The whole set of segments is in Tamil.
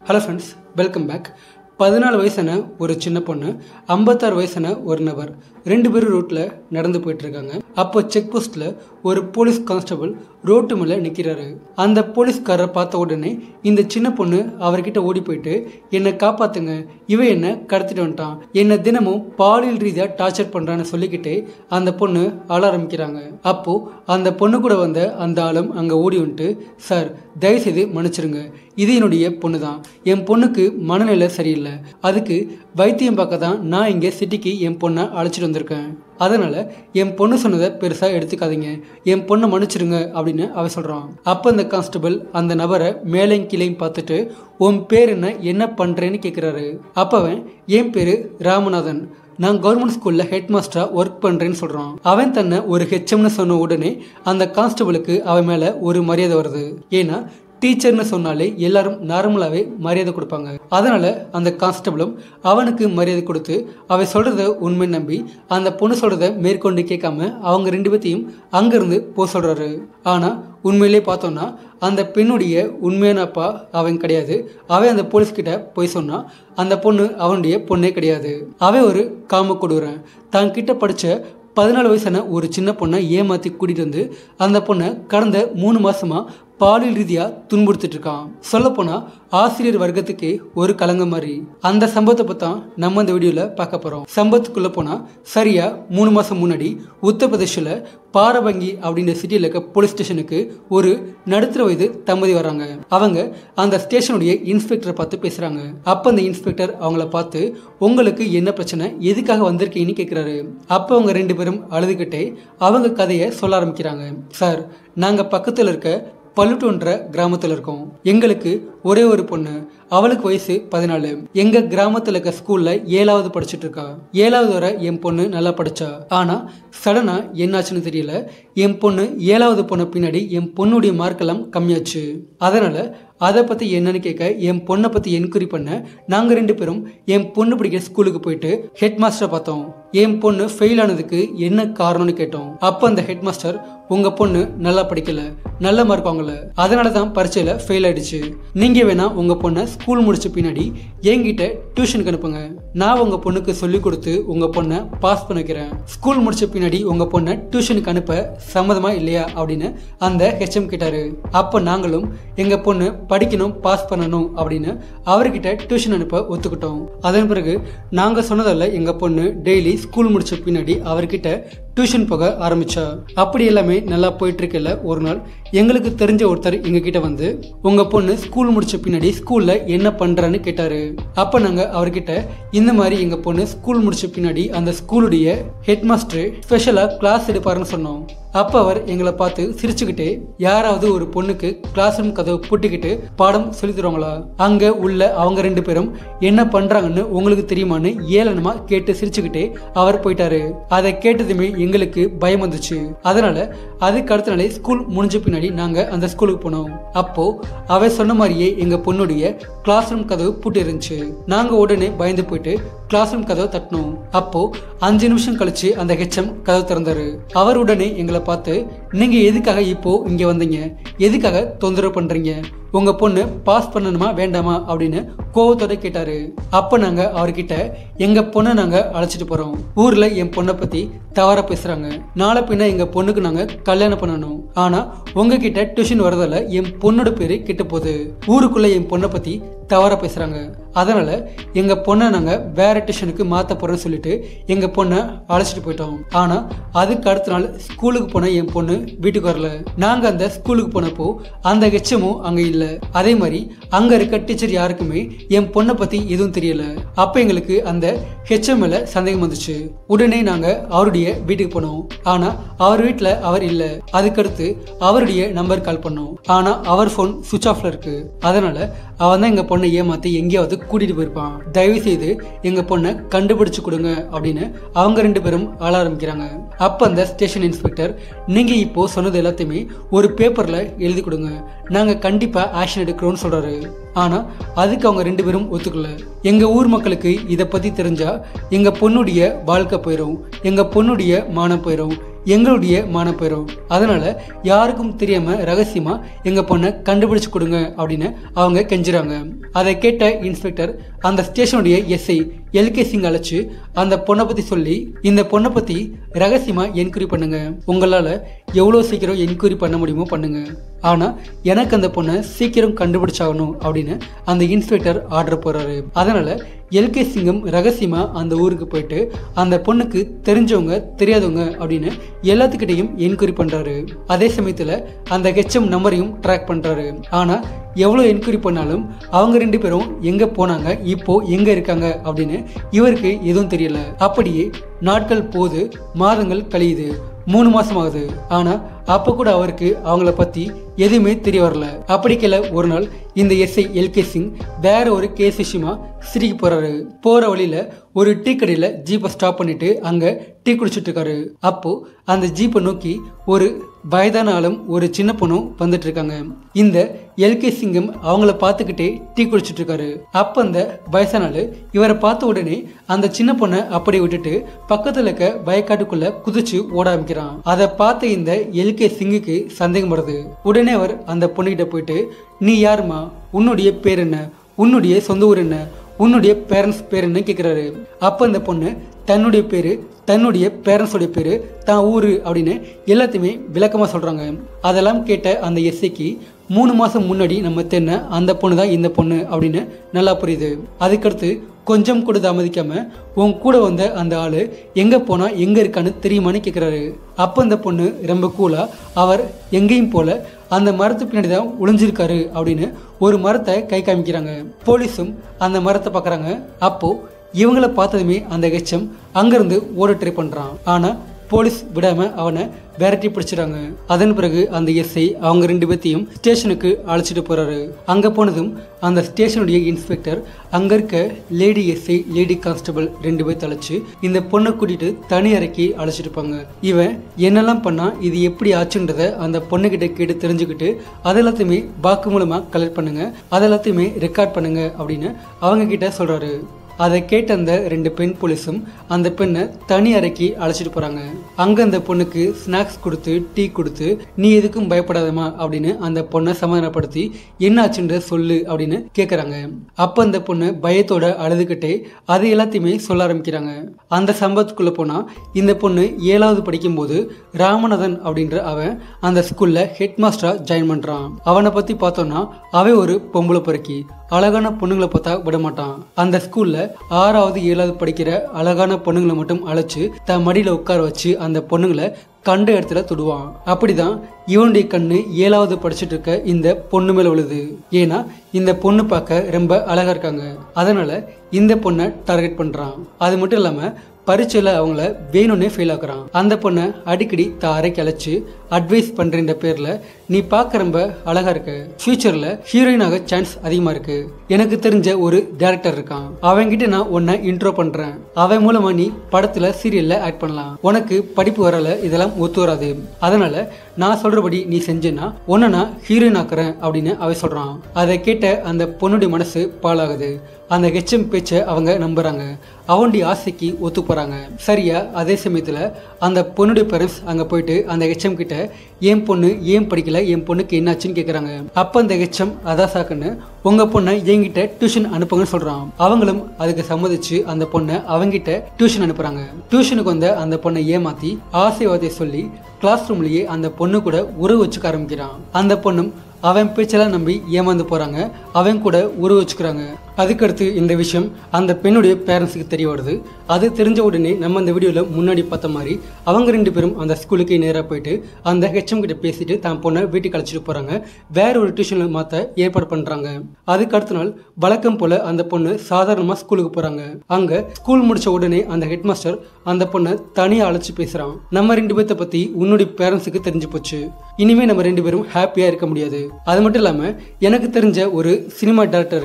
ஹலோ ஃப்ரெண்ட்ஸ் வெல்கம் பேக் பதினாலு வயசான ஒரு சின்ன பொண்ணு ஐம்பத்தாறு வயசான ஒரு நபர் ரெண்டு பேரும் ரோட்டில் நடந்து போயிட்டு இருக்காங்க அப்போ செக் போஸ்ட்டில் ஒரு போலீஸ் கான்ஸ்டபிள் ரோட்டு மேலே நிற்கிறாரு அந்த போலீஸ்காரரை பார்த்த உடனே இந்த சின்ன பொண்ணு அவர்கிட்ட ஓடி போயிட்டு என்னை காப்பாத்துங்க இவன் என்ன கடத்திட்டு வந்துட்டான் என்னை தினமும் பாலியல் ரீதியாக டார்ச்சர் பண்ணுறான்னு சொல்லிக்கிட்டே அந்த பொண்ணு அழ ஆரம்பிக்கிறாங்க அப்போ அந்த பொண்ணு கூட வந்த அந்த ஆளும் அங்கே ஓடி வந்துட்டு சார் தயவுசெய்து மன்னிச்சிருங்க இது என்னுடைய பொண்ணு தான் என் பொண்ணுக்கு மனநிலை சரியில்லை அதுக்கு வைத்தியம் பார்க்க தான் நான் இங்கே சிட்டிக்கு என் பொண்ணை அழைச்சிட்டு வந்திருக்கேன் அதனால் என் பொண்ணு சொன்னதை பெருசாக எடுத்துக்காதீங்க என் பொண்ணை மன்னிச்சிருங்க அப்படின்னு அவன் சொல்கிறான் அப்போ அந்த கான்ஸ்டபிள் அந்த நபரை மேலையும் கீழையும் பார்த்துட்டு உன் பேர் என்ன என்ன பண்ணுறேன்னு கேட்குறாரு அப்போ அவன் என் பேர் ராமநாதன் நான் கவர்மெண்ட் ஸ்கூலில் ஹெட் மாஸ்டராக ஒர்க் பண்ணுறேன்னு சொல்கிறான் அவன் தன்னை ஒரு ஹெச்எம்னு சொன்ன உடனே அந்த கான்ஸ்டபிளுக்கு அவன் மேலே ஒரு மரியாதை வருது ஏன்னா டீச்சர்னு சொன்னாலே எல்லாரும் நார்மலாகவே மரியாதை கொடுப்பாங்க அதனால அந்த கான்ஸ்டபிளும் அவனுக்கு மரியாதை கொடுத்து அவன் சொல்றத உண்மை நம்பி அந்த பொண்ணு சொல்றத மேற்கொண்டு கேட்காம அவங்க ரெண்டு பேத்தையும் அங்கிருந்து போக சொல்றாரு ஆனா உண்மையிலே பார்த்தோம்னா அந்த பெண்ணுடைய உண்மையான அப்பா அவன் கிடையாது அவன் அந்த போலீஸ்கிட்ட போய் சொன்னா அந்த பொண்ணு அவனுடைய பொண்ணே கிடையாது அவன் ஒரு காம கொடுக்குறேன் தான் கிட்ட படிச்ச பதினாலு வயசான ஒரு சின்ன பொண்ணை ஏமாற்றி கூட்டிகிட்டு வந்து அந்த பொண்ணை கடந்த மூணு மாசமா பாலியல் ரீதியாக துன்புறுத்திட்டு இருக்கான் சொல்லப்போனால் ஆசிரியர் வர்க்கத்துக்கே ஒரு கலங்க மாதிரி அந்த சம்பவத்தை பற்றி தான் நம்ம இந்த வீடியோவில் பார்க்க போகிறோம் சம்பவத்துக்குள்ளே போனால் சரியாக மூணு மாதம் முன்னாடி உத்தரப்பிரதேசில் பாரபங்கி அப்படின்ற சிட்டியில் இருக்க போலீஸ் ஸ்டேஷனுக்கு ஒரு நடுத்தர வயது தம்பதி வராங்க அவங்க அந்த ஸ்டேஷனுடைய இன்ஸ்பெக்டரை பார்த்து பேசுகிறாங்க அப்போ அந்த இன்ஸ்பெக்டர் அவங்கள பார்த்து உங்களுக்கு என்ன பிரச்சனை எதுக்காக வந்திருக்கீங்கன்னு கேட்குறாரு அப்போ அவங்க ரெண்டு பேரும் அழுதுகிட்டே அவங்க கதையை சொல்ல ஆரம்பிக்கிறாங்க சார் நாங்கள் பக்கத்தில் இருக்க பல்லுட்டுன்ற கிராமத்தில் இருக்கோம் எங்களுக்கு ஒரே ஒரு பொண்ணு அவளுக்கு வயசு பதினாலு எங்க கிராமத்தில் இருக்க ஸ்கூல்ல ஏழாவது படிச்சுட்டு இருக்கா ஏழாவது வரை என் பொண்ணு நல்லா படிச்சா ஆனா சடனா என்னாச்சுன்னு தெரியல என் பொண்ணு ஏழாவது பொண்ணு பின்னாடி என் பொண்ணுடைய மார்க்கெல்லாம் கம்மியாச்சு அதனால அதை பற்றி என்னன்னு கேட்க என் பொண்ணை பற்றி என்கொயரி பண்ண நாங்கள் ரெண்டு பேரும் என் பொண்ணு படிக்கிற ஸ்கூலுக்கு போயிட்டு ஹெட் மாஸ்டரை பார்த்தோம் என் பொண்ணு ஃபெயில் ஆனதுக்கு என்ன காரணம்னு கேட்டோம் அப்போ அந்த ஹெட் மாஸ்டர் உங்கள் பொண்ணு நல்லா படிக்கல நல்ல மார்க் வாங்கல அதனால தான் பரீட்சையில் ஃபெயில் ஆயிடுச்சு நீங்கள் வேணா உங்கள் பொண்ணை ஸ்கூல் முடிச்ச பின்னாடி என்கிட்ட டியூஷனுக்கு அனுப்புங்க நான் உங்கள் பொண்ணுக்கு சொல்லி கொடுத்து உங்கள் பொண்ணை பாஸ் பண்ண வைக்கிறேன் ஸ்கூல் முடிச்ச பின்னாடி உங்கள் பொண்ணை டியூஷனுக்கு அனுப்ப சம்மதமா இல்லையா அப்படின்னு அந்த ஹெச்எம் கேட்டாரு அப்போ நாங்களும் எங்கள் பொண்ணு படிக்கணும் பாஸ் பண்ணணும் அப்படின்னு அவர்கிட்ட டியூஷன் அனுப்ப ஒத்துக்கிட்டோம் அதன் பிறகு நாங்கள் சொன்னதால எங்கள் பொண்ணு டெய்லி ஸ்கூல் முடிச்ச பின்னாடி அவர்கிட்ட டியூஷன் போக ஆரம்பிச்சா அப்படி எல்லாமே நல்லா போயிட்டு இருக்கல ஒரு நாள் எங்களுக்கு தெரிஞ்ச ஒருத்தர் எங்ககிட்ட வந்து உங்க பொண்ணு ஸ்கூல் முடிச்ச பின்னாடி ஸ்கூல்ல என்ன பண்றான்னு கேட்டாரு அப்ப நாங்க அவர்கிட்ட இந்த மாதிரி எங்க பொண்ணு ஸ்கூல் முடிச்ச பின்னாடி அந்த ஸ்கூலுடைய ஹெட் மாஸ்டர் ஸ்பெஷலா கிளாஸ் எடுப்பாருன்னு சொன்னோம் அப்ப அவர் எங்களை பார்த்து சிரிச்சுக்கிட்டே யாராவது ஒரு பொண்ணுக்கு கிளாஸ் ரூம் கதவை பூட்டிக்கிட்டு பாடம் சொல்லி தருவாங்களா அங்க உள்ள அவங்க ரெண்டு பேரும் என்ன பண்றாங்கன்னு உங்களுக்கு தெரியுமான்னு ஏளனமா கேட்டு சிரிச்சுக்கிட்டே அவர் போயிட்டாரு அதை கேட்டதுமே எங்களுக்கு பயம் வந்துச்சு அதனால அதுக்கு அடுத்த நாளே ஸ்கூல் முடிஞ்ச பின்னாடி நாங்க அந்த ஸ்கூலுக்கு போனோம் அப்போ அவ சொன்ன மாதிரியே எங்க பொண்ணுடைய கிளாஸ் ரூம் கதவு பூட்டி இருந்துச்சு நாங்க உடனே பயந்து போயிட்டு கிளாஸ் ரூம் கதவை தட்டினோம் அப்போ அஞ்சு நிமிஷம் கழிச்சு அந்த ஹெச்எம் கதவு திறந்தாரு அவர் உடனே எங்களை பார்த்து நீங்க எதுக்காக இப்போ இங்க வந்தீங்க எதுக்காக தொந்தரவு பண்றீங்க உங்க பொண்ணு பாஸ் பண்ணணுமா வேண்டாமா அப்படின்னு கோவத்தோட கேட்டாரு அப்ப நாங்க அவர்கிட்ட எங்க பொண்ணை நாங்க அழைச்சிட்டு போறோம் ஊர்ல என் பொண்ணை பத்தி தவறா பேசுறாங்க நாளை பின்ன எங்க பொண்ணுக்கு நாங்க கல்யாணம் பண்ணணும் ஆனா உங்ககிட்ட டியூஷன் வரதால என் பொண்ணோட பேரு கெட்டு போகுது ஊருக்குள்ள என் பொண்ணை பத்தி தவறா பேசுறாங்க அதனால எங்க பொண்ணை நாங்க வேற டியூஷனுக்கு மாத்த போறோம்னு சொல்லிட்டு எங்க பொண்ணை அழைச்சிட்டு போயிட்டோம் ஆனா அதுக்கு அடுத்த நாள் ஸ்கூலுக்கு போன என் பொண்ணு வீட்டுக்கு வரல நாங்க அந்த ஸ்கூலுக்கு போனப்போ அந்த ஹெச்சமும் அங்க இல்ல அதே மாதிரி அங்க இருக்க டீச்சர் யாருக்குமே என் பொண்ணை பத்தி எதுவும் தெரியல அப்ப எங்களுக்கு அந்த ஹெச்எம் மேல சந்தேகம் வந்துச்சு உடனே நாங்க அவருடைய வீட்டுக்கு போனோம் ஆனா அவர் வீட்டுல அவர் இல்ல அதுக்கடுத்து அவருடைய நம்பர் கால் பண்ணோம் ஆனா அவர் போன் சுவிச் ஆஃப்ல இருக்கு அதனால அவன் தான் எங்க பொண்ணை ஏமாத்தி எங்கேயாவது கூட்டிட்டு போயிருப்பான் தயவு செய்து எங்க பொண்ணை கண்டுபிடிச்சு கொடுங்க அப்படின்னு அவங்க ரெண்டு பேரும் ஆள ஆரம்பிக்கிறாங்க அப்ப அந்த ஸ்டேஷன் இன்ஸ்பெக்டர் நீங்க இப்போ சொன்னது எல்லாத்தையுமே ஒரு பேப்பர்ல எழுதி கொடுங்க நாங்க கண்டிப்பா ஆக்ஷன் எடுக்கிறோம்னு சொல்றாரு ஆனா அதுக்கு அவங்க ரெண்டு பேரும் ஒத்துக்கல எங்க ஊர் மக்களுக்கு இதை பத்தி தெரிஞ்சா எங்க பொண்ணுடைய வாழ்க்கை போயிடும் எங்க பொண்ணுடைய மானம் போயிடும் எங்களுடைய மான போயிடும் அதனால யாருக்கும் தெரியாம ரகசியமா எங்க பொண்ணை கண்டுபிடிச்சு கொடுங்க அப்படின்னு அவங்க கெஞ்சுறாங்க அதை கேட்ட இன்ஸ்பெக்டர் அந்த ஸ்டேஷனுடைய எஸ்ஐ எல்கே சிங் அழைச்சு அந்த பொண்ணை பத்தி சொல்லி இந்த பொண்ணை பத்தி ரகசியமா என்கொயரி பண்ணுங்க உங்களால எவ்வளவு சீக்கிரம் என்கொயரி பண்ண முடியுமோ பண்ணுங்க ஆனா எனக்கு அந்த பொண்ணை சீக்கிரம் கண்டுபிடிச்சாகணும் அப்படின்னு அந்த இன்ஸ்பெக்டர் ஆர்டர் போறாரு அதனால எல்கே சிங்கம் ரகசியமா அந்த ஊருக்கு போயிட்டு அந்த பொண்ணுக்கு தெரிஞ்சவங்க தெரியாதவங்க அப்படின்னு எல்லாத்துக்கிட்டையும் என்கொயரி பண்றாரு அதே சமயத்துல அந்த ஹெச்எம் நம்பரையும் ட்ராக் பண்றாரு ஆனா எவ்வளோ என்கொயரி பண்ணாலும் அவங்க ரெண்டு பேரும் எங்க போனாங்க இப்போ எங்க இருக்காங்க அப்படின்னு இவருக்கு எதுவும் தெரியல அப்படியே நாட்கள் போது மாதங்கள் கழியுது மூணு மாசம் ஆகுது ஆனா அப்ப கூட அவருக்கு அவங்கள பத்தி எதுவுமே தெரிய வரல அப்படிக்கல ஒரு நாள் இந்த எஸ்ஐ எல்கே சிங் வேற ஒரு கேஸ் விஷயமா சிரிக்கு போறாரு போற வழியில ஒரு டீ கடையில ஜீப்பை ஸ்டாப் பண்ணிட்டு அங்க டீ குடிச்சிட்டு இருக்காரு அப்போ அந்த ஜீப்பை நோக்கி ஒரு வயதான ஆளும் ஒரு சின்ன பொண்ணும் வந்துட்டு இருக்காங்க இந்த எல்கே சிங்கம் அவங்கள பார்த்துக்கிட்டே டீ குடிச்சிட்டு இருக்காரு அப்ப அந்த வயசான ஆளு இவரை பார்த்த உடனே அந்த சின்ன பொண்ணை அப்படியே விட்டுட்டு பக்கத்துல இருக்க வயக்காட்டுக்குள்ள குதிச்சு ஓட ஆரம்பிக்கிறான் அதை பார்த்த இந்த எல்கே சிங்குக்கு சந்தேகம் வருது உடனே அவர் அந்த பொண்ணுகிட்ட போயிட்டு நீ யாருமா உன்னுடைய பேர் என்ன உன்னுடைய சொந்த ஊர் என்ன உன்னுடைய பேரண்ட்ஸ் பேர் என்ன கேட்குறாரு அப்போ அந்த பொண்ணு தன்னுடைய பேர் தன்னுடைய பேரண்ட்ஸோடைய பேர் தான் ஊர் அப்படின்னு எல்லாத்தையுமே விளக்கமாக சொல்கிறாங்க அதெல்லாம் கேட்ட அந்த எஸ்ஐக்கு மூணு மாதம் முன்னாடி நம்ம தென்ன அந்த பொண்ணு தான் இந்த பொண்ணு அப்படின்னு நல்லா புரியுது அதுக்கடுத்து கொஞ்சம் கூட தாமதிக்காம உன் கூட வந்த அந்த ஆளு எங்க போனா எங்க இருக்கான்னு தெரியுமான்னு கேக்குறாரு அப்ப அந்த பொண்ணு ரொம்ப கூலா அவர் எங்கேயும் போல அந்த மரத்து பின்னாடி தான் ஒளிஞ்சிருக்காரு அப்படின்னு ஒரு மரத்தை கை காமிக்கிறாங்க போலீஸும் அந்த மரத்தை பார்க்கறாங்க அப்போ இவங்கள பார்த்ததுமே அந்த கெச்சம் அங்கிருந்து ஓட ட்ரை பண்றான் ஆனா போலீஸ் விடாம அவனை விரட்டி பிடிச்சிட்டாங்க அதன் பிறகு அந்த எஸ்ஐ அவங்க ரெண்டு பேர்த்தையும் ஸ்டேஷனுக்கு அழைச்சிட்டு போறாரு அங்க போனதும் அந்த ஸ்டேஷனுடைய இன்ஸ்பெக்டர் அங்க இருக்க லேடி எஸ்ஐ லேடி கான்ஸ்டபிள் ரெண்டு பேர் அழைச்சு இந்த பொண்ணை கூட்டிட்டு தனி அறைக்கு அழைச்சிட்டு இருப்பாங்க இவன் என்னெல்லாம் பண்ணா இது எப்படி ஆச்சுன்றத அந்த பொண்ணுகிட்ட கேட்டு தெரிஞ்சுக்கிட்டு அது எல்லாத்தையுமே வாக்கு மூலமா கலெக்ட் பண்ணுங்க அது எல்லாத்தையுமே ரெக்கார்ட் பண்ணுங்க அப்படின்னு அவங்க கிட்ட சொல்றாரு அதை கேட்ட அந்த ரெண்டு பெண் போலீஸும் அந்த பெண்ணை தனி அறைக்கு அழைச்சிட்டு போறாங்க அங்க அந்த பொண்ணுக்கு ஸ்நாக்ஸ் கொடுத்து டீ கொடுத்து நீ எதுக்கும் பயப்படாதமா அப்படின்னு அந்த பொண்ணை சமாதானப்படுத்தி என்ன ஆச்சுன்ற சொல்லு அப்படின்னு கேக்குறாங்க அப்ப அந்த பொண்ணு பயத்தோட அழுதுகிட்டே அது எல்லாத்தையுமே சொல்ல ஆரம்பிக்கிறாங்க அந்த சம்பவத்துக்குள்ள போனா இந்த பொண்ணு ஏழாவது படிக்கும்போது ராமநாதன் அப்படின்ற அவன் அந்த ஸ்கூல்ல ஹெட் மாஸ்டரா ஜாயின் பண்றான் அவனை பத்தி பார்த்தோம்னா அவன் ஒரு பொம்பளை பொறுக்கி அழகான பொண்ணுங்களை பார்த்தா விட மாட்டான் அந்த ஸ்கூல்ல ஆறாவது ஏழாவது படிக்கிற அழகான பொண்ணுங்களை மட்டும் அழைச்சு தன் மடியில உட்கார வச்சு அந்த பொண்ணுங்களை கண்ட இடத்துல தொடுவான் அப்படிதான் இவனுடைய கண்ணு ஏழாவது படிச்சுட்டு இருக்க இந்த பொண்ணு மேல விழுது ஏன்னா இந்த பொண்ணு பார்க்க ரொம்ப அழகா இருக்காங்க அதனால இந்த பொண்ணை டார்கெட் பண்றான் அது மட்டும் இல்லாம பரீட்சையில் அவங்கள வேணும்னே ஃபெயில் ஆக்குறான் அந்த பொண்ணை அடிக்கடி த அறைக்கு அழைச்சு அட்வைஸ் பண்றேன்ற பேர்ல நீ பார்க்க ரொம்ப அழகா இருக்க ஃபியூச்சர்ல ஹீரோயினாக சான்ஸ் அதிகமா இருக்கு எனக்கு தெரிஞ்ச ஒரு டேரக்டர் இருக்கான் அவன்கிட்ட நான் உன்னை இன்ட்ரோ பண்றேன் அவன் மூலமா நீ படத்துல சீரியல்ல ஆக்ட் பண்ணலாம் உனக்கு படிப்பு வரல இதெல்லாம் ஒத்து வராது அதனால நான் சொல்றபடி நீ செஞ்சேன்னா உன்னை நான் ஹீரோயின் ஆக்குறேன் அப்படின்னு அவன் சொல்றான் அதை கேட்ட அந்த பொண்ணுடைய மனசு பாழாகுது அந்த ஹெச்எம் பேச்சை அவங்க நம்புறாங்க அவனுடைய ஆசைக்கு ஒத்து போறாங்க சரியா அதே சமயத்துல அந்த பொண்ணுடைய பேரண்ட்ஸ் அங்க போயிட்டு அந்த ஹெச்எம் கிட்ட என் பொண்ணு ஏன் படிக்கல என் பொண்ணுக்கு என்னாச்சுன்னு கேக்குறாங்க அப்ப அந்த ஹெச்எம் அதான் சாக்குன்னு உங்க பொண்ணை என்கிட்ட டியூஷன் அனுப்புங்கன்னு சொல்றான் அவங்களும் அதுக்கு சம்மதிச்சு அந்த பொண்ணை அவங்கிட்ட டியூஷன் அனுப்புறாங்க டியூஷனுக்கு வந்த அந்த பொண்ணை ஏமாத்தி ஆசைவாதை சொல்லி கிளாஸ் ரூம்லயே அந்த பொண்ணு கூட உறவு வச்சுக்க ஆரம்பிக்கிறான் அந்த பொண்ணும் அவன் பேச்செல்லாம் நம்பி ஏமாந்து போறாங்க அவன் கூட உறவு வச்சுக்கிறாங்க அதுக்கடுத்து இந்த விஷயம் அந்த பெண்ணுடைய பேரண்ட்ஸுக்கு தெரிய வருது அது தெரிஞ்ச உடனே நம்ம அந்த வீடியோவில் முன்னாடி பார்த்த மாதிரி அவங்க ரெண்டு பேரும் அந்த ஸ்கூலுக்கு நேராக போயிட்டு அந்த ஹெச்எம் கிட்ட பேசிட்டு தான் பொண்ணை வீட்டுக்கு அழைச்சிட்டு போறாங்க வேற ஒரு டியூஷனில் மாற்ற ஏற்பாடு பண்றாங்க அதுக்கு அடுத்த நாள் வழக்கம் போல அந்த பொண்ணு சாதாரணமாக ஸ்கூலுக்கு போறாங்க அங்க ஸ்கூல் முடிச்ச உடனே அந்த ஹெட் மாஸ்டர் அந்த பொண்ணை தனியாக அழைச்சி பேசுறான் நம்ம ரெண்டு பேர்த்த பத்தி உன்னுடைய பேரண்ட்ஸுக்கு தெரிஞ்சு போச்சு இனிமே நம்ம ரெண்டு பேரும் ஹாப்பியா இருக்க முடியாது அது மட்டும் இல்லாம எனக்கு தெரிஞ்ச ஒரு சினிமா டேரக்டர் இருக்கான்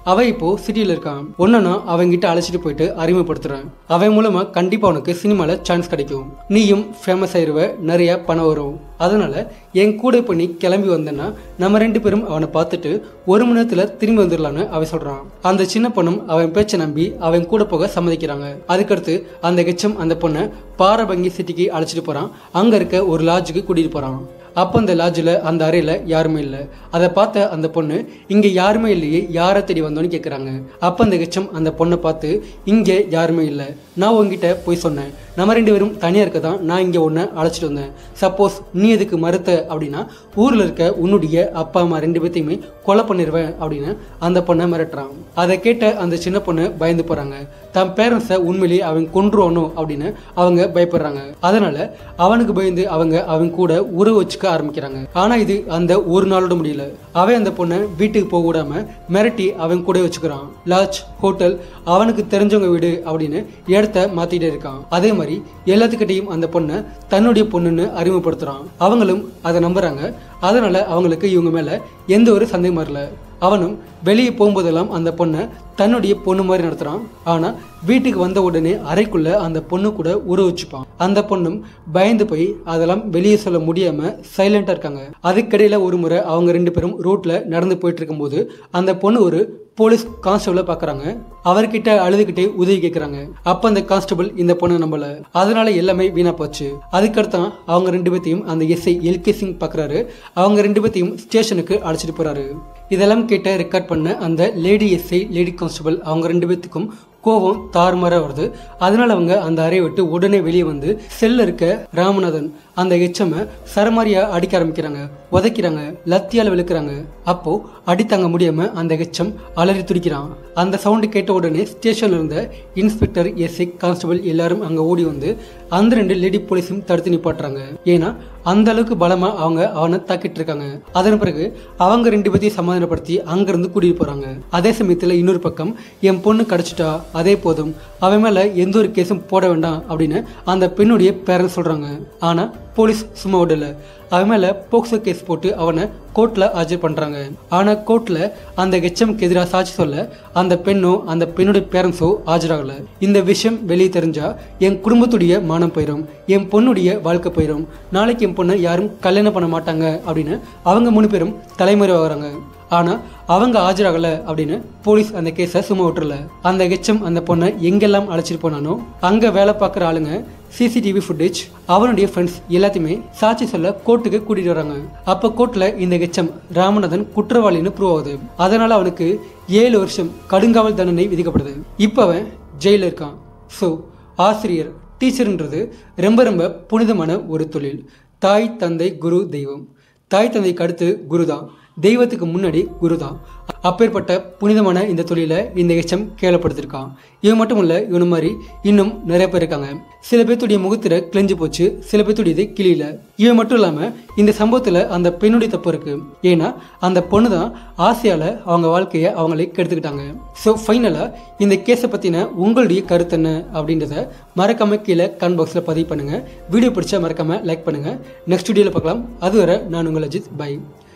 அவன் இப்போ சிட்டியில் இருக்கான் ஒன்னா அவங்கிட்ட அழைச்சிட்டு போயிட்டு அறிமுகப்படுத்துறேன் அவன் மூலமா கண்டிப்பா உனக்கு சினிமால சான்ஸ் கிடைக்கும் நீயும் ஃபேமஸ் ஆயிருவ நிறைய பணம் வரும் அதனால என் கூட இப்போ நீ கிளம்பி வந்தேன்னா நம்ம ரெண்டு பேரும் அவனை பார்த்துட்டு ஒரு மணி நேரத்துல திரும்பி வந்துடலான்னு அவன் சொல்றான் அந்த சின்ன பொண்ணும் அவன் பேச்சை நம்பி அவன் கூட போக சம்மதிக்கிறாங்க அதுக்கடுத்து அந்த கெச்சம் அந்த பொண்ணை பாரபங்கி சிட்டிக்கு அழைச்சிட்டு போறான் அங்க இருக்க ஒரு லாட்ஜுக்கு கூட்டிட்டு போறான் அப்போ அந்த லாட்ஜில் அந்த அறையில் யாருமே இல்லை அதை பார்த்த அந்த பொண்ணு இங்கே யாருமே இல்லையே யாரை தேடி வந்தோன்னு கேட்குறாங்க அப்போ அந்த கெச்சம் அந்த பொண்ணை பார்த்து இங்கே யாருமே இல்லை நான் உங்ககிட்ட போய் சொன்னேன் நம்ம ரெண்டு பேரும் தனியாக இருக்க தான் நான் இங்கே ஒன்று அழைச்சிட்டு வந்தேன் சப்போஸ் நீ எதுக்கு மறுத்த அப்படின்னா ஊரில் இருக்க உன்னுடைய அப்பா அம்மா ரெண்டு பேர்த்தையுமே கொலை பண்ணிடுவேன் அப்படின்னு அந்த பொண்ணை மிரட்டுறான் அதை கேட்ட அந்த சின்ன பொண்ணு பயந்து போகிறாங்க தன் பேரண்ட்ஸை உண்மையிலேயே அவன் கொன்றுவானோ அப்படின்னு அவங்க பயப்படுறாங்க அதனால அவனுக்கு பயந்து அவங்க அவன் கூட உறவு வச்சுக்க ஆரம்பிக்கிறாங்க ஆனா இது அந்த ஒரு நாளோட முடியல அவன் அந்த பொண்ணை வீட்டுக்கு போக விடாம மிரட்டி அவன் கூட வச்சுக்கிறான் லாட்ஜ் ஹோட்டல் அவனுக்கு தெரிஞ்சவங்க வீடு அப்படின்னு இடத்த மாத்திட்டே இருக்கான் அதே மாதிரி எல்லாத்துக்கிட்டையும் அந்த பொண்ணை தன்னுடைய பொண்ணுன்னு அறிமுகப்படுத்துறான் அவங்களும் அதை நம்புறாங்க அதனால அவங்களுக்கு இவங்க மேல எந்த ஒரு சந்தேகம் வரல அவனும் வெளியே போகும்போதெல்லாம் அந்த பொண்ணை தன்னுடைய பொண்ணு மாதிரி நடத்துறான் ஆனா வீட்டுக்கு வந்த உடனே அறைக்குள்ள அந்த பொண்ணு கூட உறவு வச்சுப்பான் அந்த பொண்ணும் பயந்து போய் அதெல்லாம் வெளியே சொல்ல முடியாம சைலண்டா இருக்காங்க அதுக்கிடையில ஒரு முறை அவங்க ரெண்டு பேரும் ரோட்ல நடந்து போயிட்டு இருக்கும்போது அந்த பொண்ணு ஒரு போலீஸ் கான்ஸ்டபிளை பார்க்குறாங்க அவர்கிட்ட அழுதுகிட்டே உதவி கேட்குறாங்க அப்போ அந்த கான்ஸ்டபிள் இந்த பொண்ணை நம்பல அதனால எல்லாமே வீணா போச்சு அதுக்கடுத்தான் அவங்க ரெண்டு பேர்த்தையும் அந்த எஸ்ஐ எல்கே சிங் பார்க்குறாரு அவங்க ரெண்டு பேர்த்தையும் ஸ்டேஷனுக்கு அழைச்சிட்டு போறாரு இதெல்லாம் கேட்ட ரெக்கார்ட் பண்ண அந்த லேடி எஸ்ஐ லேடி கான்ஸ்டபிள் அவங்க ரெண்டு பேர்த்துக்கும் கோபம் தாறுமாறா வருது அதனால அவங்க அந்த அறையை விட்டு உடனே வெளியே வந்து செல்ல இருக்க ராமநாதன் அந்த எச்சம சரமாரியா அடிக்க ஆரம்பிக்கிறாங்க உதைக்கிறாங்க லத்தியால விழுக்கிறாங்க அப்போ அடி தாங்க முடியாம அந்த எச்சம் அலறி துடிக்கிறான் அந்த சவுண்டு கேட்ட உடனே ஸ்டேஷன்ல இருந்த இன்ஸ்பெக்டர் எஸ்ஐ கான்ஸ்டபிள் எல்லாரும் அங்க ஓடி வந்து அந்த ரெண்டு லேடி போலீஸும் தடுத்து நிப்பாட்டுறாங்க ஏன்னா அந்த அளவுக்கு பலமா அவங்க அவனை தாக்கிட்டு இருக்காங்க அதன் பிறகு அவங்க ரெண்டு பேத்தையும் சமாதானப்படுத்தி அங்கிருந்து கூட்டிட்டு போறாங்க அதே சமயத்துல இன்னொரு பக்கம் என் பொண்ணு கிடைச்சிட்டா அதே போதும் அவன் மேல எந்த ஒரு கேஸும் போட வேண்டாம் அப்படின்னு அந்த பெண்ணுடைய பேரண்ட்ஸ் சொல்றாங்க ஆனா போலீஸ் சும்மா விடல அவன் மேல போக்சோ கேஸ் போட்டு அவனை கோர்ட்ல ஆஜர் பண்றாங்க ஆனா கோர்ட்ல அந்த கெச்சம்க்கு எதிராக சாட்சி சொல்ல அந்த பெண்ணோ அந்த பெண்ணுடைய பேரண்ட்ஸோ ஆஜராகல இந்த விஷயம் வெளியே தெரிஞ்சா என் குடும்பத்துடைய மானம் போயிடும் என் பொண்ணுடைய வாழ்க்கை போயிடும் நாளைக்கு என் பொண்ணை யாரும் கல்யாணம் பண்ண மாட்டாங்க அப்படின்னு அவங்க மூணு பேரும் தலைமுறைவாகிறாங்க ஆனா அவங்க ஆஜராகல அப்படின்னு போலீஸ் அந்த கேஸை சும்மா விட்டுறல அந்த கெச்சம் அந்த பொண்ணை எங்கெல்லாம் அழைச்சிட்டு போனானோ அங்க வேலை பார்க்குற ஆளுங்க சிசிடிவி ஃபுட்டேஜ் அவனுடைய ஃப்ரெண்ட்ஸ் எல்லாத்தையுமே சாட்சி சொல்ல கோர்ட்டுக்கு கூட்டிட்டு வராங்க அப்ப கோர்ட்ல இந்த கெச்சம் ராமநாதன் குற்றவாளின்னு ப்ரூவ் ஆகுது அதனால அவனுக்கு ஏழு வருஷம் கடுங்காவல் தண்டனை விதிக்கப்படுது இப்போ அவன் ஜெயில இருக்கான் ஸோ ஆசிரியர் டீச்சர்ன்றது ரொம்ப ரொம்ப புனிதமான ஒரு தொழில் தாய் தந்தை குரு தெய்வம் தாய் தந்தைக்கு அடுத்து குரு தான் தெய்வத்துக்கு முன்னாடி குரு தான் அப்பேற்பட்ட புனிதமான இந்த தொழிலை இந்த எச்சம் கேவலப்படுத்திருக்கான் இவன் மட்டும் இல்ல இவனு மாதிரி இன்னும் நிறைய பேர் இருக்காங்க சில பேர்த்துடைய முகத்துல கிழிஞ்சு போச்சு சில பேர்த்துடையது கிளியில இவன் மட்டும் இல்லாம இந்த சம்பவத்துல அந்த பெண்ணுடைய தப்பு இருக்கு ஏன்னா அந்த பொண்ணு தான் ஆசையால அவங்க வாழ்க்கையை அவங்களே கெடுத்துக்கிட்டாங்க ஸோ ஃபைனலா இந்த கேஸை பத்தின உங்களுடைய கருத்து என்ன அப்படின்றத மறக்காம கீழே கமெண்ட் பாக்ஸ்ல பதிவு பண்ணுங்க வீடியோ பிடிச்சா மறக்காம லைக் பண்ணுங்க நெக்ஸ்ட் வீடியோல பார்க்கலாம் அதுவரை நான் உங்கள் அஜித் பை